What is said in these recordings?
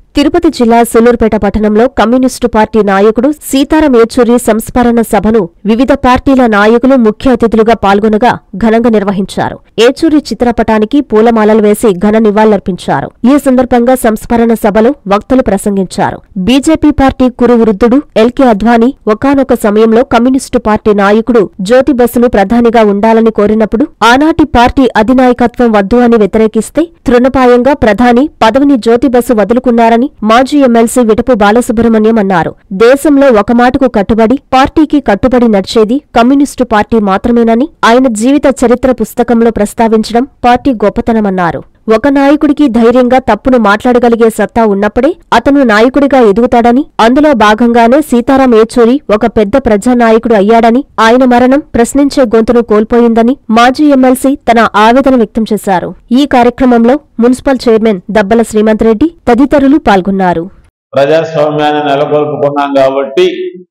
తిరుపతి జిల్లా సూలూరుపేట పట్టణంలో communist party నాయకుడు సీతారాం ఏచూరి సంస్మరణ సభను వివిధ పార్టీల నాయకులు ముఖ్య అతిథులుగా పాల్గొనగా ఘనంగా నిర్వహించారు ఏచూరి చిత్రపటానికి పూలమాలలు వేసి ఘన నివాళులర్పించారు ఈ సందర్భంగా సంస్మరణ సభలో వక్తలు ప్రసంగించారు బీజేపీ పార్టీ కురు వృద్ధుడు ఎల్కే అద్వానీ ఒకానొక సమయంలో కమ్యూనిస్టు పార్టీ నాయకుడు జ్యోతి బస్సును ప్రధానిగా ఉండాలని కోరినప్పుడు ఆనాటి పార్టీ అధినాయకత్వం వద్దు అని వ్యతిరేకిస్తే తృణపాయంగా ప్రధాని పదవిని జ్యోతి బస్సు వదులుకున్నారని మాజీ ఎమ్మెల్సీ విటపు బాలసుబ్రహ్మణ్యం అన్నారు దేశంలో ఒక మాటకు కట్టుబడి పార్టీకి కట్టుబడి నడిచేది కమ్యూనిస్టు పార్టీ మాత్రమేనని ఆయన జీవిత చరిత్ర పుస్తకంలో ప్రస్తావించడం పార్టీ గొప్పతనమన్నారు ఒక నాయకుడికి ధైర్యంగా తప్పును మాట్లాడగలిగే సత్తా ఉన్నప్పుడే అతను నాయకుడిగా ఎదుగుతాడని అందులో భాగంగానే సీతారాం ఏచూరి ఒక పెద్ద ప్రజానాయకుడు అయ్యాడని ఆయన మరణం ప్రశ్నించే గొంతును కోల్పోయిందని మాజీ ఎమ్మెల్సీ తన ఆవేదన వ్యక్తం చేశారు ఈ కార్యక్రమంలో మున్సిపల్ చైర్మన్ దబ్బల శ్రీమంత్ రెడ్డి తదితరులు పాల్గొన్నారు ప్రజాస్వామ్యాన్ని నెలకొల్పుకున్నాం కాబట్టి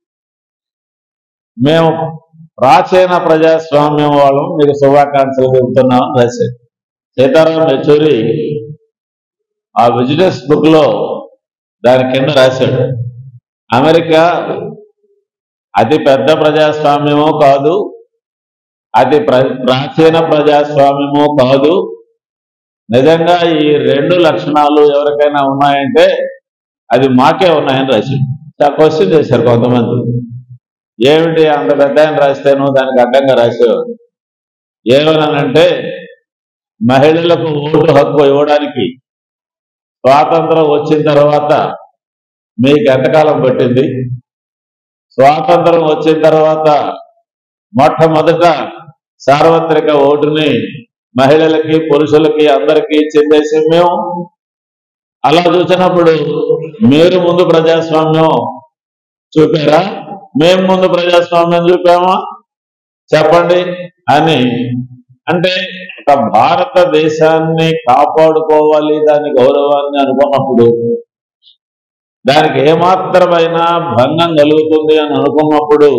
మేము ప్రాచీన ప్రజాస్వామ్యం వాళ్ళం మీకు శుభాకాంక్షలు చెబుతున్నాం రాశాడు సీతారాం యచూరి ఆ బిజినెస్ బుక్ లో దాని కింద రాశాడు అమెరికా అతి పెద్ద ప్రజాస్వామ్యమో కాదు అతి ప్ర ప్రాచీన ప్రజాస్వామ్యమో కాదు నిజంగా ఈ రెండు లక్షణాలు ఎవరికైనా ఉన్నాయంటే అది మాకే ఉన్నాయని రాశాడు క్వశ్చన్ చేశారు కొంతమంది ఏమిటి అంత పెద్ద ఆయన రాస్తేను దానికి అడ్డంగా రాసేవాడు ఏమనంటే మహిళలకు ఓటు హక్కు ఇవ్వడానికి స్వాతంత్రం వచ్చిన తర్వాత మీకు ఎంతకాలం పట్టింది స్వాతంత్రం వచ్చిన తర్వాత మొట్టమొదట సార్వత్రిక ఓటుని మహిళలకి పురుషులకి అందరికీ చెందేసి మేము అలా చూసినప్పుడు మీరు ముందు ప్రజాస్వామ్యం చూపారా మేము ముందు ప్రజాస్వామ్యం చూపామా చెప్పండి అని అంటే ఒక భారతదేశాన్ని కాపాడుకోవాలి దాని గౌరవాన్ని అనుకున్నప్పుడు దానికి ఏమాత్రమైన భంగం కలుగుతుంది అని అనుకున్నప్పుడు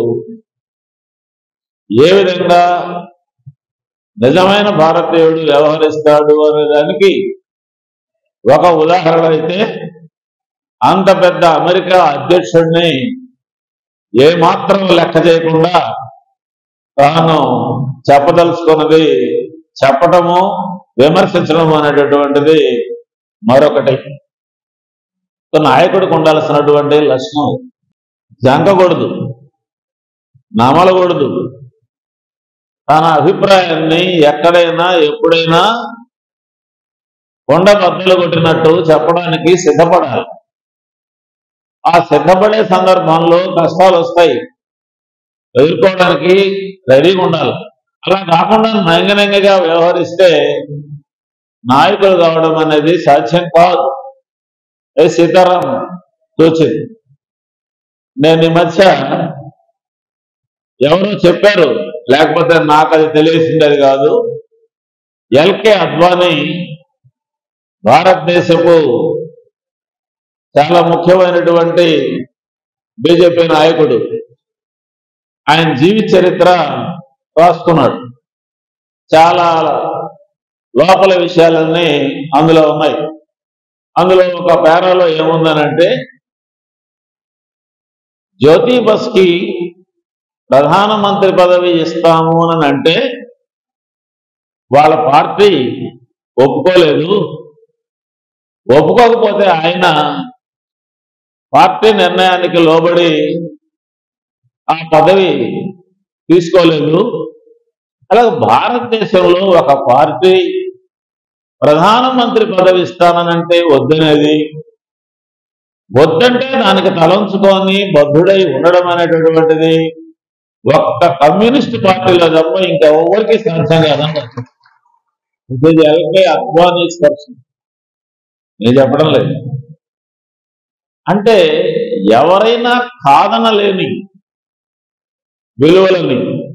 ఏ విధంగా నిజమైన భారతీయుడు వ్యవహరిస్తాడు అనే దానికి ఒక ఉదాహరణ అయితే అంత పెద్ద అమెరికా అధ్యక్షుడిని ఏమాత్రం లెక్క చేయకుండా తాను చెప్పదలుచుకున్నది చెప్పటము విమర్శించడం అనేటటువంటిది మరొకటి నాయకుడికి ఉండాల్సినటువంటి లక్షణం జంకకూడదు నమలకూడదు తన అభిప్రాయాన్ని ఎక్కడైనా ఎప్పుడైనా కొండ బద్దలు కొట్టినట్టు చెప్పడానికి సిద్ధపడాలి ఆ సిద్ధపడే సందర్భంలో కష్టాలు వస్తాయి ఎదుర్కోవడానికి రెడీగా ఉండాలి అలా కాకుండా నంగనంగగా వ్యవహరిస్తే నాయకులు కావడం అనేది సాధ్యం కాదు ఏ సీతారాం తోచింది నేను ఈ మధ్య ఎవరో చెప్పారు లేకపోతే నాకు అది తెలిసింది అది కాదు ఎల్కే అద్వానీ భారతదేశపు చాలా ముఖ్యమైనటువంటి బీజేపీ నాయకుడు ఆయన జీవిత చరిత్ర రాసుకున్నాడు చాలా లోపల విషయాలన్నీ అందులో ఉన్నాయి అందులో ఒక పేరాలో ఏముందనంటే జ్యోతి బస్కి ప్రధానమంత్రి పదవి ఇస్తాము అని అంటే వాళ్ళ పార్టీ ఒప్పుకోలేదు ఒప్పుకోకపోతే ఆయన పార్టీ నిర్ణయానికి లోబడి ఆ పదవి తీసుకోలేదు అలాగే భారతదేశంలో ఒక పార్టీ ప్రధానమంత్రి పదవి ఇస్తాననంటే వద్దనేది వద్దంటే దానికి తలంచుకొని బద్ధుడై ఉండడం అనేటటువంటిది ఒక్క కమ్యూనిస్ట్ పార్టీలో తప్ప ఇంకెవరికి సాధ్యం కాదన్నారు ఇది ఎల్కే అద్వానీ పర్సన్ నేను చెప్పడం లేదు అంటే ఎవరైనా కాదనలేని విలువలని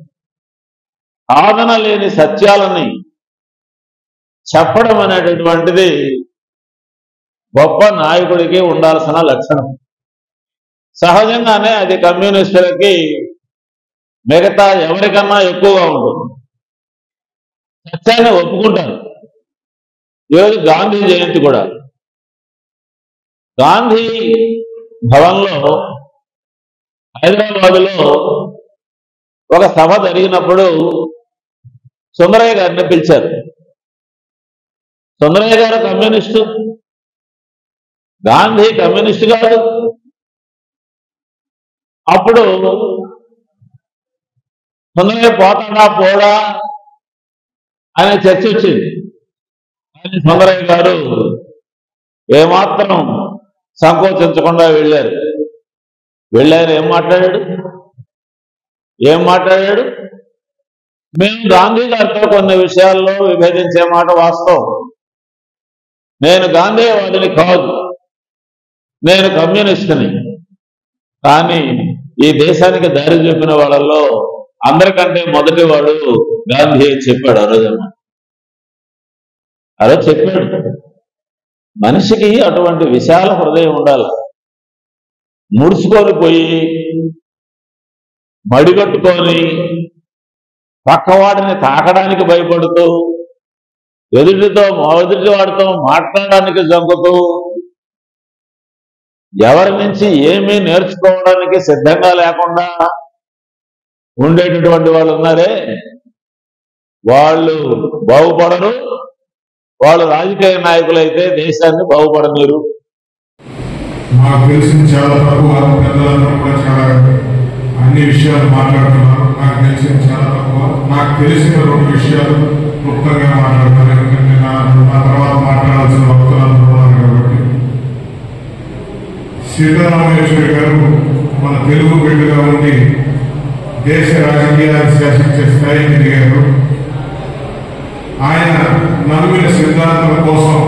కాదనలేని సత్యాలని చెప్పడం అనేటటువంటిది గొప్ప నాయకుడికి ఉండాల్సిన లక్షణం సహజంగానే అది కమ్యూనిస్టులకి మిగతా ఎవరికన్నా ఎక్కువగా ఉంటుంది సత్యాన్ని ఒప్పుకుంటారు ఈరోజు గాంధీ జయంతి కూడా గాంధీ భవన్లో హైదరాబాదులో ఒక సభ జరిగినప్పుడు సుందరయ్య గారిని పిలిచారు సుందరయ్య గారు కమ్యూనిస్టు గాంధీ కమ్యూనిస్ట్ కాదు అప్పుడు సుందరయ్య పోతాడా పోడా అనే చర్చ వచ్చింది కానీ సుందరయ్య గారు ఏమాత్రం సంకోచించకుండా వెళ్ళారు వెళ్ళారు ఏం మాట్లాడాడు ఏం మాట్లాడాడు మేము గాంధీ గారితో కొన్ని విషయాల్లో విభేదించే మాట వాస్తవం నేను గాంధీవాదిని కాదు నేను కమ్యూనిస్టుని కానీ ఈ దేశానికి దారి చూపిన వాళ్ళల్లో అందరికంటే మొదటి వాడు గాంధీ అని చెప్పాడు ఆ రోజు ఆ రోజు చెప్పాడు మనిషికి అటువంటి విశాల హృదయం ఉండాలి ముడుచుకొని పోయి మడిగట్టుకొని పక్కవాడిని తాకడానికి భయపడుతూ ఎదుటితో ఎదుటి వాడితో మాట్లాడడానికి జంకుతూ ఎవరి నుంచి ఏమీ నేర్చుకోవడానికి సిద్ధంగా లేకుండా ఉండేటటువంటి వాళ్ళు ఉన్నారే వాళ్ళు బాగుపడరు వాళ్ళు రాజకీయ నాయకులైతే దేశాన్ని బాగుపడనీరు మాకు తెలిసిన చాలా తక్కువ పెద్దలందరూ కూడా చాలా అన్ని విషయాలు మాట్లాడుతున్నారు నాకు తెలిసిన చాలా తక్కువ నాకు తెలిసిన రెండు విషయాలు క్లుప్తంగా మాట్లాడతాను ఎందుకంటే నా నా తర్వాత మాట్లాడాల్సిన భక్తులందరూ ఉన్నారు కాబట్టి సీతారామేశ్వరి గారు మన తెలుగు బిడ్డగా ఉండి దేశ రాజకీయాలు శాసించే స్థాయికి ఎదిగారు ఆయన నమ్మిన సిద్ధాంతం కోసం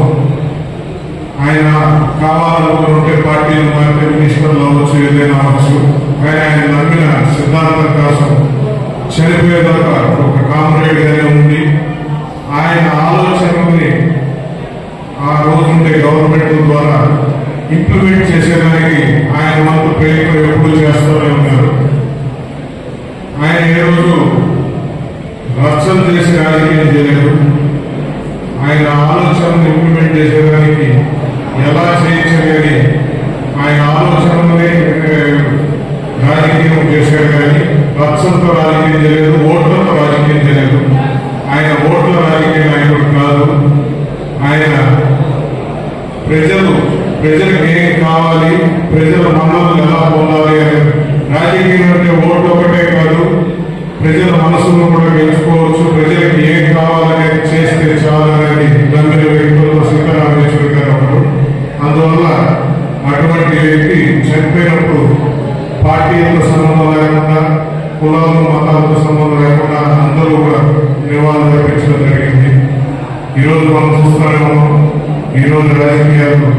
ఆయన కావాలనుకుంటే పార్టీలు మారితే మినిస్టర్లు అవ్వచ్చు ఏదైనా అవ్వచ్చు కానీ ఆయన నమ్మిన సిద్ధాంతం కోసం చనిపోయేదాకా ఒక కామ్రేడ్ గానే ఉండి ఆయన ఆలోచనల్ని ఆ రోజుండే గవర్నమెంట్ ద్వారా ఇంప్లిమెంట్ చేసేదానికి ఆయన వంతు ప్రయత్నం ఎప్పుడు చేస్తూనే ఉన్నారు ఆయన ఏ రోజు రచ్చలు చేసి రాజకీయం చేయలేదు ఆయన ఆలోచనను ఇంప్లిమెంట్ చేసేదానికి ఎలా చేయించగలి ఆయన ఆలోచనలనే ఏ, రాజకీయం చేశాడు కానీ రచ్చలతో రాజకీయం చేయలేదు ఓట్లతో రాజకీయం చేయలేదు ఆయన ఓట్ల రాజకీయ నాయకుడు కాదు ఆయన ప్రజలు ప్రజలకు ఏం కావాలి ప్రజల మనల్ని ఎలా పొందాలి అనే రాజకీయం అంటే ఓటు ఒకటే కాదు ప్రజల మనసును కూడా గెలుచుకోవచ్చు ప్రజలకు ఏం కావాలనేది చేస్తే చాలు అనేది నమ్మిన వ్యక్తుల్లో సీతారామేశ్వరి గారు ఒకరు అందువల్ల అటువంటి వ్యక్తి చనిపోయినప్పుడు పార్టీలతో సంబంధం లేకుండా కులాలు మతాలతో సంబంధం లేకుండా అందరూ కూడా నివాళులు అర్పించడం జరిగింది ఈరోజు మనం చూస్తూనే ఉన్నాం ఈరోజు రాజకీయాలు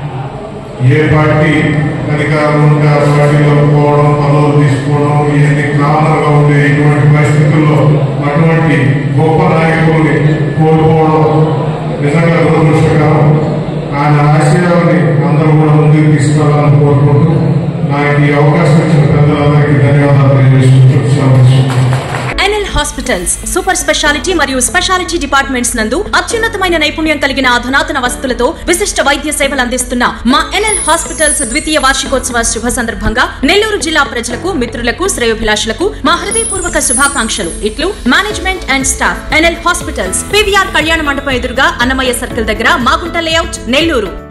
ఏ పార్టీ అధికారం ఉంటే ఆ పార్టీలో పోవడం పదవులు తీసుకోవడం ఇవన్నీ కామన్ గా ఉండే ఇటువంటి పరిస్థితుల్లో అటువంటి గొప్ప నాయకుల్ని కోల్పోవడం నిజంగా దురదృష్టకరం ఆయన ఆశయాల్ని అందరూ కూడా ముందుకు తీసుకెళ్లాలని కోరుకుంటూ నాకు ఈ అవకాశం ఇచ్చిన పెద్దలందరికీ ధన్యవాదాలు తెలియజేసుకుంటూ సెలవు తీసుకుంటున్నాను. ఎన్ఎల్ హాస్పిటల్స్ సూపర్ స్పెషాలిటీ మరియు స్పెషాలిటీ డిపార్ట్మెంట్స్ నందు అత్యున్నతమైన నైపుణ్యం కలిగిన అధునాతన వసతులతో విశిష్ట వైద్య సేవలు అందిస్తున్న మా ఎన్ఎల్ హాస్పిటల్స్ ద్వితీయ వార్షికోత్సవ శుభ సందర్భంగా నెల్లూరు జిల్లా ప్రజలకు మిత్రులకు శ్రేయోభిలాషులకు మా హృదయపూర్వక శుభాకాంక్షలు ఇట్లు management and staff NL hospitals PVR కళ్యాణ మండపం ఎదురుగా అన్నమయ్య సర్కిల్ దగ్గర మాగుంట లేఅవుట్ నెల్లూరు